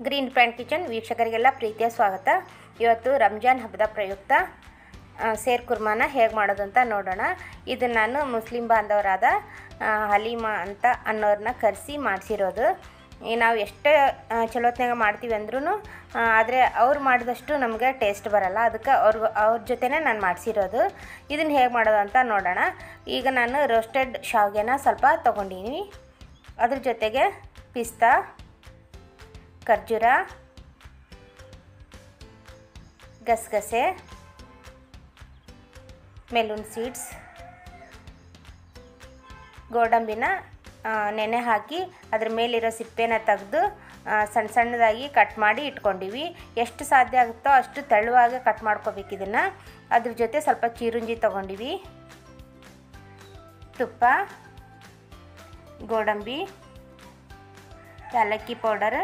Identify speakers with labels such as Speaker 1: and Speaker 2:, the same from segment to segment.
Speaker 1: green plant kitchen ವೀಕ್ಷಕರಿಗೆಲ್ಲ ಪ್ರೀತಿಯ ಸ್ವಾಗತ ಇವತ್ತು ರಂಜಾನ್ ಹಬ್ಬದ ಪ್ರಯುಕ್ತ ಆ, ಸೇರ್ ಕುರ್ಮಾನ ಹೇಗೆ ಮಾಡೋದು ಅಂತ ನೋಡೋಣ ಇದು ನಾನು ಮುಸ್ಲಿಂ ಬಾಂಧವರಾದ ಆ, ಹಲೀಮಾ ಅಂತ ಅನ್ನೋರನ್ನ ಕರೆಸಿ ಮಾಡಿಸಿರೋದು ನಾವು ಎಷ್ಟೇ ಆ, ಚಲೋತ್ನಾಗ ಮಾಡ್ತೀವಿ ಅಂದ್ರೂ ಆದರೆ ಅವ್ರು ಮಾಡಿದಷ್ಟು ನಮಗೆ ಟೇಸ್ಟ್ ಬರಲ್ಲ ಅದಕ್ಕೆ ಅವ್ರ ಅವ್ರ ಜೊತೆನೇ ನಾನು ಮಾಡಿಸಿರೋದು ಇದನ್ನು ಹೇಗೆ ಮಾಡೋದು ಅಂತ ನೋಡೋಣ ಈಗ ನಾನು ರೋಸ್ಟೆಡ್ ಶಾವಿಗೆನ ಸ್ವಲ್ಪ ತೊಗೊಂಡಿನಿ ಅದ್ರ ಜೊತೆಗೆ ಪಿಸ್ತಾ ಖರ್ಜೂರ ಗಸಗಸೆ ಮೆಲೂನ್ ಸೀಡ್ಸ್ ಗೋಡಂಬಿನ ಆ, ನೆನೆ ಹಾಕಿ ಅದ್ರ ಮೇಲಿರೋ ಸಿಪ್ಪೆನ ತೆಗೆದು ಸಣ್ಣ ಸಣ್ಣದಾಗಿ ಕಟ್ ಮಾಡಿ ಇಟ್ಕೊಂಡಿವಿ ಎಷ್ಟು ಸಾಧ್ಯ ಆಗುತ್ತೋ ಅಷ್ಟು ತೆಳುವಾಗಿ ಕಟ್ ಮಾಡ್ಕೋಬೇಕು ಇದನ್ನು ಅದ್ರ ಜೊತೆ ಸ್ವಲ್ಪ ಚೀರುಂಜಿ ತೊಗೊಂಡಿವಿ ತುಪ್ಪ ಗೋಡಂಬಿ ಏಲಕ್ಕಿ powder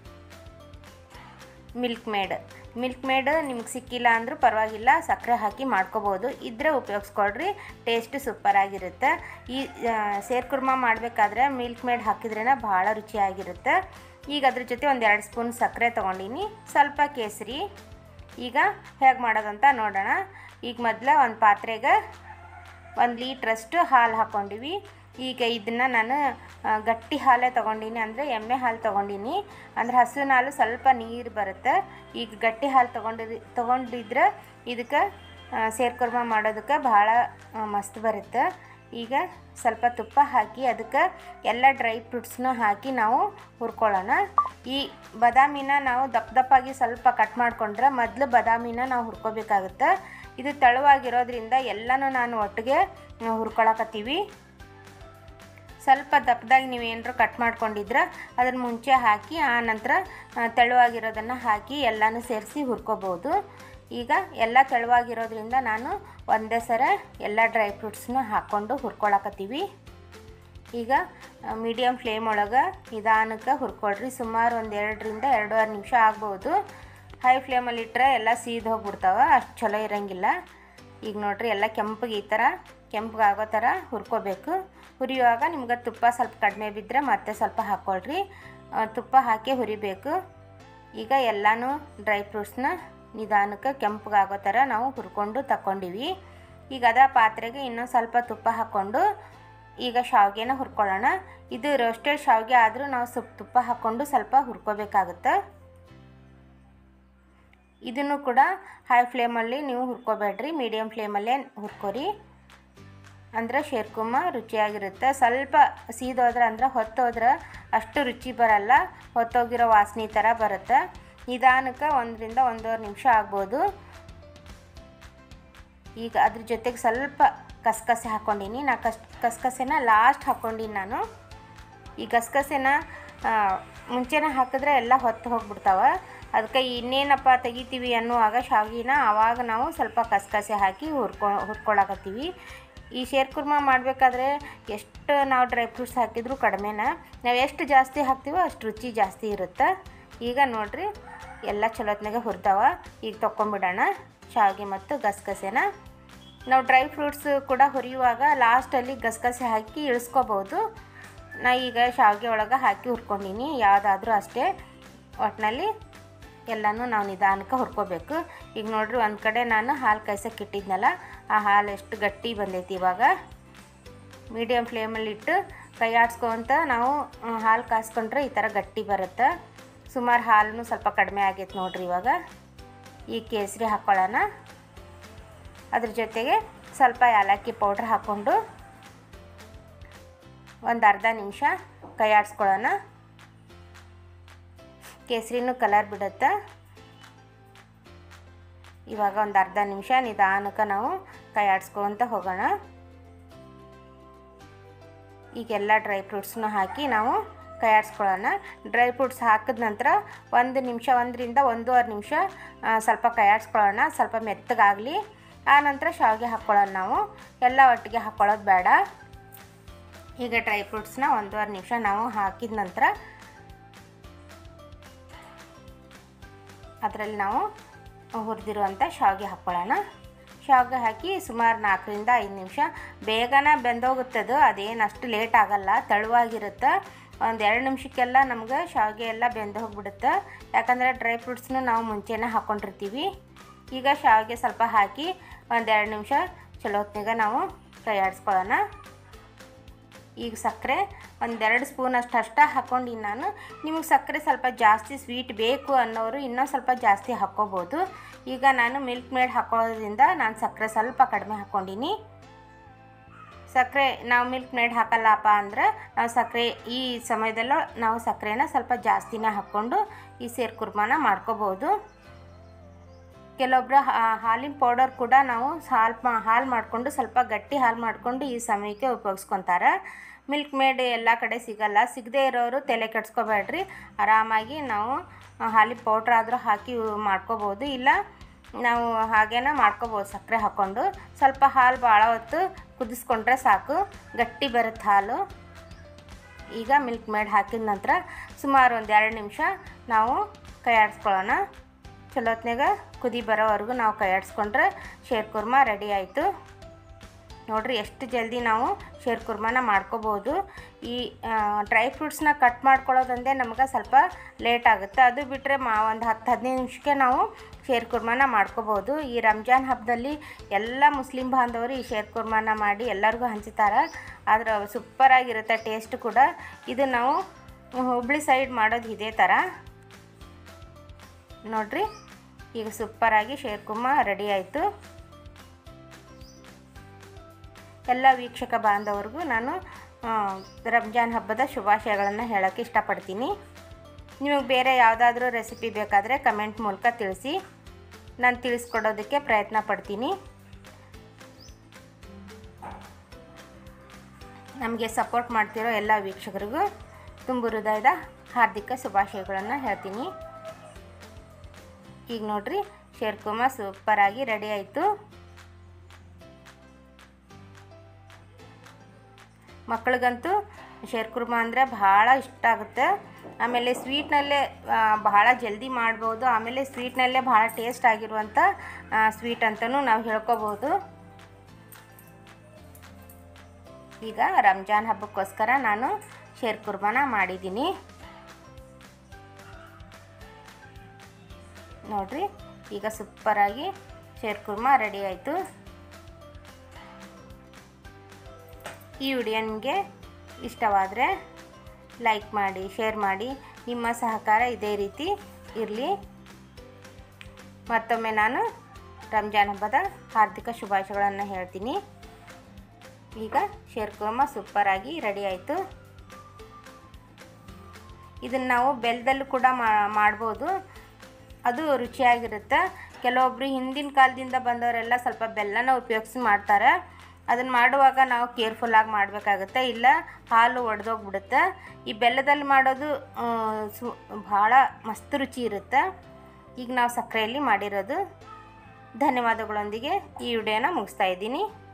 Speaker 1: Milkmaid Milkmaid ನಿಮ್ಗೆ ಸಿಕ್ಕಿಲ್ಲ ಅಂದರೂ ಪರವಾಗಿಲ್ಲ ಸಕ್ಕರೆ ಹಾಕಿ ಮಾಡ್ಕೋಬೋದು ಇದ್ರೆ ಉಪಯೋಗಿಸ್ಕೊಳ್ರಿ ಟೇಸ್ಟ್ ಸೂಪರಾಗಿರುತ್ತೆ ಈ ಆ, ಸೇರ್ ಕುರ್ಮಾ ಮಾಡಬೇಕಾದ್ರೆ ಮಿಲ್ಕ್ ಮೇಡ್ ಹಾಕಿದ್ರೇ ಭಾಳ ರುಚಿಯಾಗಿರುತ್ತೆ ಈಗ ಅದ್ರ ಜೊತೆ ಒಂದು ಎರಡು ಸ್ಪೂನ್ ಸಕ್ಕರೆ ತೊಗೊಂಡಿನಿ ಸ್ವಲ್ಪ ಕೇಸರಿ ಈಗ ಹೇಗೆ ಮಾಡೋದಂತ ನೋಡೋಣ ಈಗ ಮೊದಲ ಒಂದು ಪಾತ್ರೆಗೆ ಒಂದು ಲೀಟ್ರಷ್ಟು ಹಾಲು ಹಾಕ್ಕೊಂಡಿವಿ ಈಗ ಇದನ್ನು ನಾನು ಆ, ಗಟ್ಟಿ ಹಾಲೇ ತೊಗೊಂಡಿನಿ ಅಂದರೆ ಎಮ್ಮೆ ಹಾಲು ತೊಗೊಂಡಿನಿ ಅಂದರೆ ಹಸುವಿನ ಹಾಲು ಸ್ವಲ್ಪ ನೀರು ಬರುತ್ತೆ ಈಗ ಗಟ್ಟಿ ಹಾಲು ತೊಗೊಂಡಿರಿ ತೊಗೊಂಡಿದ್ರೆ ಇದಕ್ಕೆ ಸೇರ್ಕುರ್ಮ ಮಾಡೋದಕ್ಕೆ ಭಾಳ ಆ, ಮಸ್ತ್ ಬರುತ್ತೆ ಈಗ ಸ್ವಲ್ಪ ತುಪ್ಪ ಹಾಕಿ ಅದಕ್ಕೆ ಎಲ್ಲ ಡ್ರೈ ಫ್ರೂಟ್ಸ್ನ ಹಾಕಿ ನಾವು ಹುರ್ಕೊಳ್ಳೋಣ ಈ ಬಾದಾಮಿನ ನಾವು ದಪ್ಪ ದಪ್ಪಾಗಿ ಸ್ವಲ್ಪ ಕಟ್ ಮಾಡಿಕೊಂಡ್ರೆ ಮೊದಲು ಬಾದಾಮಿನ ನಾವು ಹುರ್ಕೋಬೇಕಾಗುತ್ತೆ ಇದು ತೆಳುವಾಗಿರೋದ್ರಿಂದ ಎಲ್ಲನೂ ನಾನು ಒಟ್ಟಿಗೆ ಆ, ಹುರ್ಕೊಳಕತ್ತೀವಿ ಸ್ವಲ್ಪ ದಪ್ಪದಾಗಿ ನೀವು ಏನಾರು ಕಟ್ ಮಾಡ್ಕೊಂಡಿದ್ರೆ ಅದನ್ನು ಮುಂಚೆ ಹಾಕಿ ಆ ನಂತರ ಆ, ತೆಳುವಾಗಿರೋದನ್ನು ಹಾಕಿ ಎಲ್ಲನೂ ಸೇರಿಸಿ ಹುರ್ಕೋಬೋದು ಈಗ ಎಲ್ಲ ತೆಳುವಾಗಿರೋದ್ರಿಂದ ನಾನು ಒಂದೇ ಸರ ಎಲ್ಲ ಡ್ರೈ ಫ್ರೂಟ್ಸ್ನ ಹಾಕ್ಕೊಂಡು ಹುರ್ಕೊಳಕತ್ತೀವಿ ಈಗ ಮೀಡಿಯಮ್ ಫ್ಲೇಮ್ ಒಳಗೆ ನಿಧಾನಕ್ಕೆ ಹುರ್ಕೊಳ್ರಿ ಸುಮಾರು ಒಂದು ಎರಡರಿಂದ ಎರಡೂವರೆ ನಿಮಿಷ ಆಗ್ಬೋದು ಹೈ ಫ್ಲೇಮಲ್ಲಿ ಇಟ್ಟರೆ ಎಲ್ಲ ಸೀದ್ ಹೋಗ್ಬಿಡ್ತಾವೆ ಅಷ್ಟು ಚಲೋ ಇರೋಂಗಿಲ್ಲ ಈಗ ನೋಡ್ರಿ ಎಲ್ಲ ಕೆಂಪಗೆ ಈ ಥರ ಕೆಂಪಗೆ ಆಗೋ ಥರ ಹುರ್ಕೋಬೇಕು ಹುರಿಯುವಾಗ ನಿಮ್ಗೆ ತುಪ್ಪ ಸ್ವಲ್ಪ ಕಡಿಮೆ ಬಿದ್ದರೆ ಮತ್ತೆ ಸ್ವಲ್ಪ ಹಾಕ್ಕೊಳ್ರಿ ಆ, ತುಪ್ಪ ಹಾಕಿ ಹುರಿಬೇಕು ಈಗ ಎಲ್ಲನೂ ಡ್ರೈ ಫ್ರೂಟ್ಸ್ನ ನಿಧಾನಕ್ಕೆ ಕೆಂಪಗೆ ಆಗೋ ಥರ ನಾವು ಹುರ್ಕೊಂಡು ತಗೊಂಡಿವಿ ಈಗ ಅದ ಪಾತ್ರೆಗೆ ಇನ್ನೊಂದು ಸ್ವಲ್ಪ ತುಪ್ಪ ಹಾಕ್ಕೊಂಡು ಈಗ ಶಾವಿಗೆನ ಹುರ್ಕೊಳ್ಳೋಣ ಇದು ರೋಸ್ಟೆಡ್ ಶಾವಿಗೆ ಆದರೂ ನಾವು ಸ್ವಲ್ಪ ತುಪ್ಪ ಹಾಕ್ಕೊಂಡು ಸ್ವಲ್ಪ ಹುರ್ಕೋಬೇಕಾಗುತ್ತೆ ಇದನ್ನು ಕೂಡ ಹೈ ಫ್ಲೇಮಲ್ಲಿ ನೀವು ಹುರ್ಕೋಬೇಡ್ರಿ ಮೀಡಿಯಮ್ ಫ್ಲೇಮಲ್ಲೇ ಹುರ್ಕೋರಿ ಅಂದರೆ ಶೇರ್ಕುಮ್ಮ ರುಚಿಯಾಗಿರುತ್ತೆ ಸ್ವಲ್ಪ ಸೀದೋದ್ರೆ ಅಂದ್ರೆ ಹೊತ್ತೋದ್ರೆ ಅಷ್ಟು ರುಚಿ ಬರಲ್ಲ ಹೊತ್ತೋಗಿರೋ ವಾಸನೆ ಥರ ಬರುತ್ತೆ ನಿಧಾನಕ್ಕೆ ಒಂದರಿಂದ ಒಂದೂವರೆ ನಿಮಿಷ ಆಗ್ಬೋದು ಈಗ ಅದ್ರ ಜೊತೆಗೆ ಸ್ವಲ್ಪ ಕಸ್ಕಸೆ ಹಾಕ್ಕೊಂಡಿನಿ ನಾ ಕಸ್ ಕಸ್ಕಸೆನ ಲಾಸ್ಟ್ ಹಾಕ್ಕೊಂಡಿನಿ ನಾನು ಈ ಗಸಗಸೆನ ಆ, ಮುಂಚೆನೇ ಹಾಕಿದ್ರೆ ಎಲ್ಲ ಹೊತ್ತು ಹೋಗ್ಬಿಡ್ತಾವೆ ಅದಕ್ಕೆ ಇನ್ನೇನಪ್ಪ ತೆಗಿತೀವಿ ಅನ್ನುವಾಗ ಶಾವಿಗೆನ ಆವಾಗ ನಾವು ಸ್ವಲ್ಪ ಕಸಕಸೆ ಹಾಕಿ ಹುರ್ಕೊ ಹುರ್ಕೊಳಕತ್ತೀವಿ ಈ ಶೇರ್ ಕುರ್ಮಾ ಮಾಡಬೇಕಾದ್ರೆ ಎಷ್ಟು ನಾವು ಡ್ರೈ ಫ್ರೂಟ್ಸ್ ಹಾಕಿದ್ರು ಕಡಿಮೆನ ನಾವು ಎಷ್ಟು ಜಾಸ್ತಿ ಹಾಕ್ತೀವೋ ಅಷ್ಟು ರುಚಿ ಜಾಸ್ತಿ ಇರುತ್ತೆ ಈಗ ನೋಡ್ರಿ ಎಲ್ಲ ಚಲೋತ್ನಾಗೆ ಹುರಿದಾವ ಈಗ ತೊಗೊಂಬಿಡೋಣ ಶಾವಿಗೆ ಮತ್ತು ಗಸಗಸೆನ ನಾವು ಡ್ರೈ ಫ್ರೂಟ್ಸ್ ಕೂಡ ಹುರಿಯುವಾಗ ಲಾಸ್ಟಲ್ಲಿ ಗಸಗಸೆ ಹಾಕಿ ಇಳಿಸ್ಕೋಬೋದು ನಾ ಈಗ ಶಾವಿಗೆ ಒಳಗೆ ಹಾಕಿ ಹುರ್ಕೊಂಡಿನಿ ಯಾವುದಾದ್ರೂ ಅಷ್ಟೇ ಒಟ್ಟಿನಲ್ಲಿ ಎಲ್ಲನೂ ನಾವು ನಿಧಾನಕ್ಕೆ ಹುರ್ಕೋಬೇಕು ಈಗ ನೋಡ್ರಿ ಒಂದು ಕಡೆ ನಾನು ಹಾಲು ಕಾಯ್ಸಕ್ಕೆ ಇಟ್ಟಿದ್ನಲ್ಲ ಆ ಹಾಲು ಎಷ್ಟು ಗಟ್ಟಿ ಬಂದೈತಿ ಇವಾಗ ಮೀಡಿಯಮ್ ಫ್ಲೇಮಲ್ಲಿ ಇಟ್ಟು ಕೈ ಆಡ್ಸ್ಕೊಂತ ನಾವು ಆ, ಹಾಲು ಕಾಸ್ಕೊಂಡ್ರೆ ಈ ಥರ ಗಟ್ಟಿ ಬರುತ್ತೆ ಸುಮಾರು ಹಾಲು ಸ್ವಲ್ಪ ಕಡಿಮೆ ಆಗೈತೆ ನೋಡ್ರಿ ಇವಾಗ ಈ ಕೇಸರಿ ಹಾಕ್ಕೊಳ್ಳೋಣ ಅದ್ರ ಜೊತೆಗೆ ಸ್ವಲ್ಪ ಏಲಕ್ಕಿ ಪೌಡ್ರ್ ಹಾಕ್ಕೊಂಡು ಒಂದು ಅರ್ಧ ನಿಮಿಷ ಕೈ ಆಡಿಸ್ಕೊಳ್ಳೋಣ ಕೇಸರಿನೂ ಕಲರ್ ಬಿಡುತ್ತೆ ಇವಾಗ ಒಂದು ಅರ್ಧ ನಿಮಿಷ ನಿಧಾನಕ್ಕೆ ನಾವು ಕೈ ಆಡಿಸ್ಕೊತ ಹೋಗೋಣ ಈಗೆಲ್ಲ ಡ್ರೈ ಫ್ರೂಟ್ಸ್ನ ಹಾಕಿ ನಾವು ಕೈ ಆಡಿಸ್ಕೊಳ್ಳೋಣ ಡ್ರೈ ಫ್ರೂಟ್ಸ್ ಹಾಕಿದ ನಂತರ ಒಂದು ನಿಮಿಷ ಒಂದರಿಂದ ಒಂದೂವರೆ ನಿಮಿಷ ಆ, ಸ್ವಲ್ಪ ಕೈ ಆಡಿಸ್ಕೊಳ್ಳೋಣ ಸ್ವಲ್ಪ ಮೆತ್ತಗಾಗಲಿ ಆ ನಂತರ ಶಾವಿಗೆ ಹಾಕ್ಕೊಳ್ಳೋಣ ನಾವು ಎಲ್ಲ ಒಟ್ಟಿಗೆ ಹಾಕ್ಕೊಳ್ಳೋದು ಬೇಡ ಈಗ ಡ್ರೈ ಫ್ರೂಟ್ಸ್ನ ಒಂದೂವರೆ ನಿಮಿಷ ನಾವು ಹಾಕಿದ ನಂತರ ಅದರಲ್ಲಿ ನಾವು ಹುರಿದಿರುವಂಥ ಶಾವಿಗೆ ಹಾಕ್ಕೊಳ್ಳೋಣ ಶಾವಿಗೆ ಹಾಕಿ ಸುಮಾರು ನಾಲ್ಕರಿಂದ ಐದು ನಿಮಿಷ ಬೇಗನೆ ಬೆಂದೋಗುತ್ತದು ಅದೇನು ಅಷ್ಟು ಲೇಟ್ ಆಗಲ್ಲ ತೆಳುವಾಗಿರುತ್ತೆ ಒಂದು ಎರಡು ನಿಮಿಷಕ್ಕೆಲ್ಲ ನಮ್ಗೆ ಶಾವಿಗೆ ಎಲ್ಲ ಬೆಂದು ಹೋಗ್ಬಿಡುತ್ತೆ ಯಾಕಂದರೆ ಡ್ರೈ ಫ್ರೂಟ್ಸ್ನು ನಾವು ಮುಂಚೆನೇ ಹಾಕ್ಕೊಂಡಿರ್ತೀವಿ ಈಗ ಶಾವಿಗೆ ಸ್ವಲ್ಪ ಹಾಕಿ ಒಂದೆರಡು ನಿಮಿಷ ಚಲೋ ಹೊತ್ನಾಗ ನಾವು ಕೈ ಆಡಿಸ್ಕೊಳ್ಳೋಣ ಈಗ ಸಕ್ಕರೆ ಒಂದೆರಡು ಸ್ಪೂನ್ ಅಷ್ಟು ಅಷ್ಟ ಹಾಕ್ಕೊಂಡು ನಾನು ನಿಮಗೆ ಸಕ್ಕರೆ ಸ್ವಲ್ಪ ಜಾಸ್ತಿ ಸ್ವೀಟ್ ಬೇಕು ಅನ್ನೋರು ಇನ್ನೂ ಸ್ವಲ್ಪ ಜಾಸ್ತಿ ಹಾಕ್ಕೋಬೋದು ಈಗ ನಾನು ಮಿಲ್ಕ್ ಮೇಡ್ ಹಾಕೊಳ್ಳೋದ್ರಿಂದ ನಾನು ಸಕ್ಕರೆ ಸ್ವಲ್ಪ ಕಡಿಮೆ ಹಾಕ್ಕೊಂಡಿನಿ ಸಕ್ಕರೆ ನಾವು ಮಿಲ್ಕ್ ಮೇಡ್ ಹಾಕಲ್ಲಪ್ಪ ಅಂದ್ರೆ ನಾವು ಸಕ್ಕರೆ ಈ ಸಮಯದಲ್ಲೂ ನಾವು ಸಕ್ಕರೆನ ಸ್ವಲ್ಪ ಜಾಸ್ತಿನೇ ಹಾಕ್ಕೊಂಡು ಈ ಸೇರು ಕುರ್ಮಾನ ಮಾಡ್ಕೋಬೋದು ಕೆಲವೊಬ್ಬರು ಹಾಲಿನ ಪೌಡರ್ ಕೂಡ ನಾವು ಹಾಲು ಮಾ ಹಾಲು ಮಾಡಿಕೊಂಡು ಸ್ವಲ್ಪ ಗಟ್ಟಿ ಹಾಲು ಮಾಡಿಕೊಂಡು ಈ ಸಮಯಕ್ಕೆ ಉಪಯೋಗಿಸ್ಕೊತಾರೆ ಮಿಲ್ಕ್ ಮೇಡ್ ಎಲ್ಲ ಕಡೆ ಸಿಗಲ್ಲ ಸಿಗದೇ ಇರೋರು ತಲೆ ಕೆಡ್ಸ್ಕೊಬೇಡ್ರಿ ಆರಾಮಾಗಿ ನಾವು ಹಾಲಿನ ಪೌಡ್ರ್ ಆದರೂ ಹಾಕಿ ಮಾಡ್ಕೋಬೋದು ಇಲ್ಲ ನಾವು ಹಾಗೇನ ಮಾಡ್ಕೋಬೋದು ಸಕ್ಕರೆ ಹಾಕ್ಕೊಂಡು ಸ್ವಲ್ಪ ಹಾಲು ಭಾಳ ಹೊತ್ತು ಕುದಿಸ್ಕೊಂಡ್ರೆ ಸಾಕು ಗಟ್ಟಿ ಬರುತ್ತೆ ಹಾಲು ಈಗ ಮಿಲ್ಕ್ ಮೇಡ್ ಹಾಕಿದ ನಂತರ ಸುಮಾರು ಒಂದು ಎರಡು ನಿಮಿಷ ನಾವು ಕೈ ಆಡಿಸ್ಕೊಳ್ಳೋಣ ಚಲೋ ಹೊತ್ನಾಗ ಕುದಿ ಬರೋವರೆಗೂ ನಾವು ಕೈ ಆಡಿಸ್ಕೊಂಡ್ರೆ ಶೇರ್ ಕುರ್ಮ ರೆಡಿ ಆಯಿತು ನೋಡಿರಿ ಎಷ್ಟು ಜಲ್ದಿ ನಾವು ಶೇರ್ ಕುರ್ಮಾನ ಮಾಡ್ಕೋಬೋದು ಈ ಡ್ರೈ ಫ್ರೂಟ್ಸ್ನ ಕಟ್ ಮಾಡ್ಕೊಳ್ಳೋದಂದೇ ನಮ್ಗೆ ಸ್ವಲ್ಪ ಲೇಟ್ ಆಗುತ್ತೆ ಅದು ಬಿಟ್ಟರೆ ಮಾ ಒಂದು ಹತ್ತು ಹದಿನೈದು ನಿಮಿಷಕ್ಕೆ ನಾವು ಶೇರ್ ಕುರ್ಮಾನ ಮಾಡ್ಕೋಬೋದು ಈ ರಂಜಾನ್ ಹಬ್ಬದಲ್ಲಿ ಎಲ್ಲ ಮುಸ್ಲಿಂ ಬಾಂಧವರು ಈ ಶೇರ್ ಕುರ್ಮಾನ ಮಾಡಿ ಎಲ್ಲರಿಗೂ ಹಂಚ್ತಾರೆ ಆದ್ರೆ ಸೂಪರಾಗಿರುತ್ತೆ ಟೇಸ್ಟ್ ಕೂಡ ಇದು ನಾವು ಹುಬ್ಳಿ ಸೈಡ್ ಮಾಡೋದು ಇದೇ ಥರ ನೋಡಿರಿ ಈಗ ಸೂಪರಾಗಿ ಶೇರ್ ಕುರ್ಮಾ ರೆಡಿ ಆಯಿತು ಎಲ್ಲ ವೀಕ್ಷಕ ಬಾಂಧವರಿಗೂ ನಾನು ರಂಜಾನ್ ಹಬ್ಬದ ಶುಭಾಶಯಗಳನ್ನು ಹೇಳೋಕ್ಕೆ ಇಷ್ಟಪಡ್ತೀನಿ ನಿಮಗೆ ಬೇರೆ ಯಾವುದಾದ್ರೂ ರೆಸಿಪಿ ಬೇಕಾದರೆ ಕಮೆಂಟ್ ಮೂಲಕ ತಿಳಿಸಿ ನಾನು ತಿಳಿಸ್ಕೊಡೋದಕ್ಕೆ ಪ್ರಯತ್ನ ಪಡ್ತೀನಿ ನಮಗೆ ಸಪೋರ್ಟ್ ಮಾಡ್ತಿರೋ ಎಲ್ಲ ವೀಕ್ಷಕರಿಗೂ ತುಂಬ ಹೃದಯದ ಹಾರ್ದಿಕ ಶುಭಾಶಯಗಳನ್ನು ಹೇಳ್ತೀನಿ ಈಗ ನೋಡ್ರಿ ಶೇರ್ಕುಮ ಸೂಪರಾಗಿ ರೆಡಿ ಆಯಿತು ಮಕ್ಕಳಿಗಂತೂ ಶೇರ್ಕುರ್ಮ ಅಂದರೆ ಭಾಳ ಇಷ್ಟ ಆಗುತ್ತೆ ಆಮೇಲೆ ಸ್ವೀಟ್ನಲ್ಲೇ ಭಾಳ ಜಲ್ದಿ ಮಾಡ್ಬೋದು ಆಮೇಲೆ ಸ್ವೀಟ್ನಲ್ಲೇ ಭಾಳ ಟೇಸ್ಟ್ ಆಗಿರುವಂಥ ಸ್ವೀಟ್ ಅಂತಲೂ ನಾವು ಹೇಳ್ಕೊಬೋದು ಈಗ ರಂಜಾನ್ ಹಬ್ಬಕ್ಕೋಸ್ಕರ ನಾನು ಶೇರ್ ಕುರ್ಮಾನ ಮಾಡಿದ್ದೀನಿ ನೋಡ್ರಿ ಈಗ ಸೂಪರಾಗಿ ಶೇರ್ ಕುರ್ಮಾ ರೆಡಿ ಆಯಿತು ಈ ವಿಡಿಯೋ ನಿಮಗೆ ಇಷ್ಟವಾದರೆ ಲೈಕ್ ಮಾಡಿ ಶೇರ್ ಮಾಡಿ ನಿಮ್ಮ ಸಹಕಾರ ಇದೇ ರೀತಿ ಇರಲಿ ಮತ್ತೊಮ್ಮೆ ನಾನು ರಂಜಾನ್ ಹಬ್ಬದ ಹಾರ್ದಿಕ ಶುಭಾಶಯಗಳನ್ನು ಹೇಳ್ತೀನಿ ಈಗ ಶೇರ್ ಕುರ್ಮ ಸೂಪರಾಗಿ ರೆಡಿ ಆಯಿತು ಇದನ್ನು ನಾವು ಬೆಲ್ಲದಲ್ಲೂ ಕೂಡ ಮಾಡ್ಬೋದು ಅದು ರುಚಿಯಾಗಿರುತ್ತೆ ಕೆಲವೊಬ್ಬರು ಹಿಂದಿನ ಕಾಲದಿಂದ ಬಂದವರೆಲ್ಲ ಸ್ವಲ್ಪ ಬೆಲ್ಲನ ಉಪಯೋಗಿಸಿ ಮಾಡ್ತಾರೆ ಅದನ್ನು ಮಾಡುವಾಗ ನಾವು ಕೇರ್ಫುಲ್ಲಾಗಿ ಮಾಡಬೇಕಾಗುತ್ತೆ ಇಲ್ಲ ಹಾಲು ಒಡೆದೋಗ್ಬಿಡುತ್ತೆ ಈ ಬೆಲ್ಲದಲ್ಲಿ ಮಾಡೋದು ಸು ಭಾಳ ಮಸ್ತ್ ರುಚಿ ಇರುತ್ತೆ ಈಗ ನಾವು ಸಕ್ಕರೆಯಲ್ಲಿ ಮಾಡಿರೋದು ಧನ್ಯವಾದಗಳೊಂದಿಗೆ ಈ ವಿಡಿಯೋನ ಮುಗಿಸ್ತಾ ಇದ್ದೀನಿ